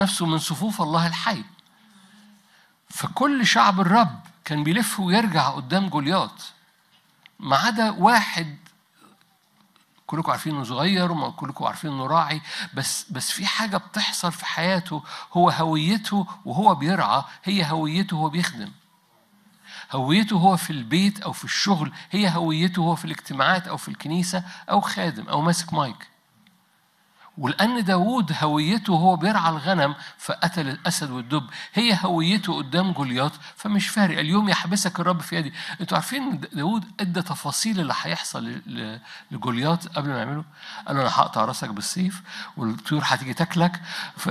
نفسه من صفوف الله الحي فكل شعب الرب كان بيلف ويرجع قدام جولياط ما عدا واحد كلكم عارفين انه صغير وما كلكم عارفين انه راعي بس بس في حاجه بتحصل في حياته هو هويته وهو بيرعى هي هويته وهو بيخدم هويته هو في البيت او في الشغل هي هويته هو في الاجتماعات او في الكنيسه او خادم او ماسك مايك ولأن داوود هويته هو بيرعى الغنم فقتل الأسد والدب هي هويته قدام جولياط فمش فارق اليوم يحبسك الرب في يدي انتوا عارفين داوود ادى تفاصيل اللي هيحصل ل- لجولياط قبل ما يعمله قال له انا هقطع راسك بالسيف والطيور هتيجي تاكلك ف...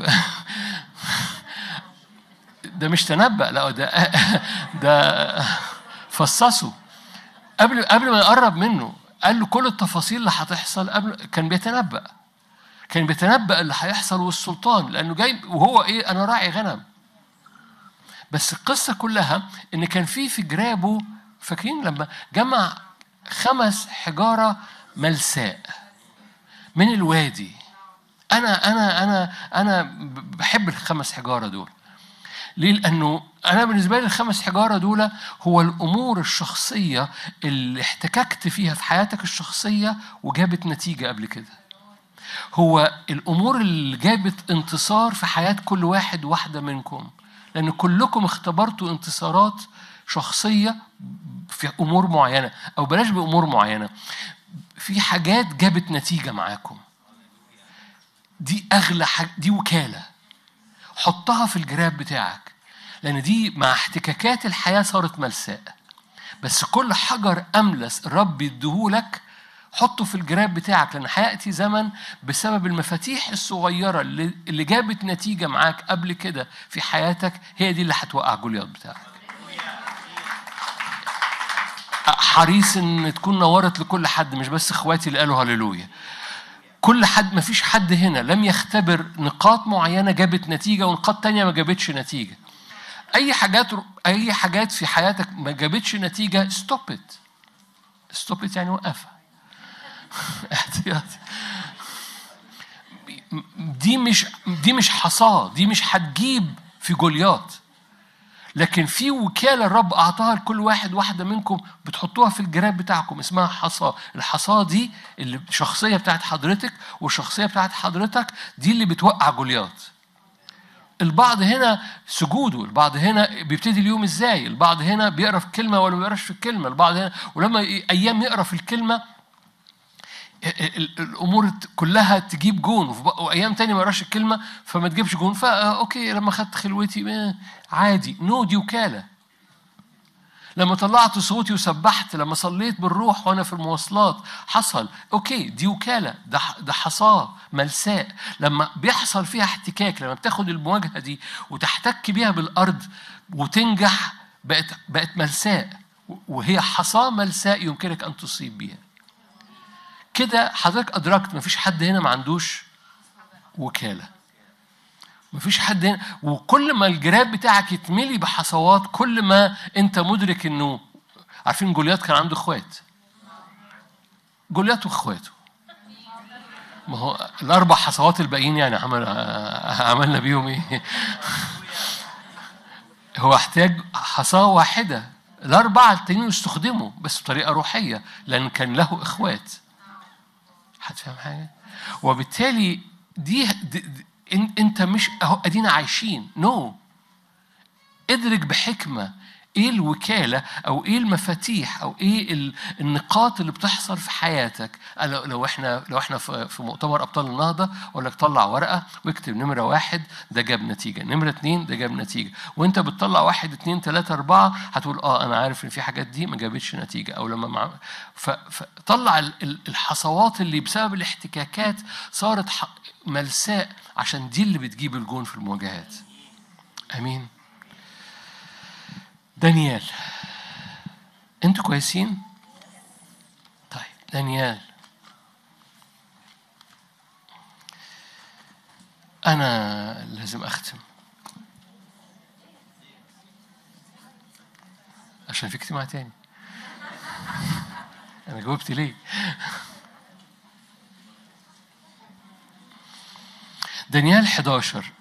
ده مش تنبأ لا ده ده فصصه قبل قبل ما يقرب منه قال له كل التفاصيل اللي هتحصل قبل كان بيتنبأ كان بيتنبأ اللي هيحصل والسلطان لأنه جاي وهو إيه أنا راعي غنم بس القصة كلها إن كان في في جرابه فاكرين لما جمع خمس حجارة ملساء من الوادي أنا أنا أنا أنا بحب الخمس حجارة دول ليه؟ لأنه أنا بالنسبة لي الخمس حجارة دول هو الأمور الشخصية اللي احتككت فيها في حياتك الشخصية وجابت نتيجة قبل كده. هو الأمور اللي جابت انتصار في حياة كل واحد واحدة منكم. لأن كلكم اختبرتوا انتصارات شخصية في أمور معينة أو بلاش بأمور معينة. في حاجات جابت نتيجة معاكم. دي أغلى حاجة دي وكالة. حطها في الجراب بتاعك لأن دي مع احتكاكات الحياة صارت ملساء بس كل حجر أملس الرب يديهولك حطه في الجراب بتاعك لأن هيأتي زمن بسبب المفاتيح الصغيرة اللي, اللي جابت نتيجة معاك قبل كده في حياتك هي دي اللي هتوقع جولياط بتاعك حريص ان تكون نورت لكل حد مش بس اخواتي اللي قالوا هللويا كل حد ما فيش حد هنا لم يختبر نقاط معينه جابت نتيجه ونقاط تانية ما جابتش نتيجه اي حاجات اي حاجات في حياتك ما جابتش نتيجه ستوب ات ستوب ات يعني وقفها احتياطي دي مش دي مش حصاه دي مش هتجيب في جولياط لكن في وكاله الرب اعطاها لكل واحد واحده منكم بتحطوها في الجراب بتاعكم اسمها حصاه الحصاه دي اللي الشخصيه بتاعت حضرتك والشخصيه بتاعت حضرتك دي اللي بتوقع جولياط البعض هنا سجوده البعض هنا بيبتدي اليوم ازاي البعض هنا بيقرا في كلمه ولا ما بيقراش في الكلمه البعض هنا ولما ايام يقرا في الكلمه الامور كلها تجيب جون وايام تاني ما قراش الكلمه فما تجيبش جون فا اوكي لما خدت خلوتي عادي نو دي وكاله لما طلعت صوتي وسبحت لما صليت بالروح وانا في المواصلات حصل اوكي دي وكاله ده ده حصاه ملساء لما بيحصل فيها احتكاك لما بتاخد المواجهه دي وتحتك بيها بالارض وتنجح بقت بقت ملساء وهي حصاه ملساء يمكنك ان تصيب بيها كده حضرتك ادركت مفيش حد هنا ما عندوش وكاله مفيش حد هنا وكل ما الجراب بتاعك يتملي بحصوات كل ما انت مدرك انه عارفين جوليات كان عنده اخوات جوليات واخواته ما هو الاربع حصوات الباقيين يعني عمل عملنا بيهم ايه هو احتاج حصاه واحده الاربعه التانيين استخدموا بس بطريقه روحيه لان كان له اخوات حد فاهم حاجه وبالتالي دي, دي, دي انت مش اهو ادينا عايشين نو no. ادرك بحكمه ايه الوكاله او ايه المفاتيح او ايه النقاط اللي بتحصل في حياتك لو احنا لو احنا في مؤتمر ابطال النهضه اقول لك طلع ورقه واكتب نمره واحد ده جاب نتيجه نمره اثنين ده جاب نتيجه وانت بتطلع واحد اثنين ثلاثه اربعه هتقول اه انا عارف ان في حاجات دي ما جابتش نتيجه او لما مع فطلع الحصوات اللي بسبب الاحتكاكات صارت ملساء عشان دي اللي بتجيب الجون في المواجهات امين دانيال انتوا كويسين طيب دانيال انا لازم اختم عشان في اجتماع تاني انا جاوبت ليه دانيال 11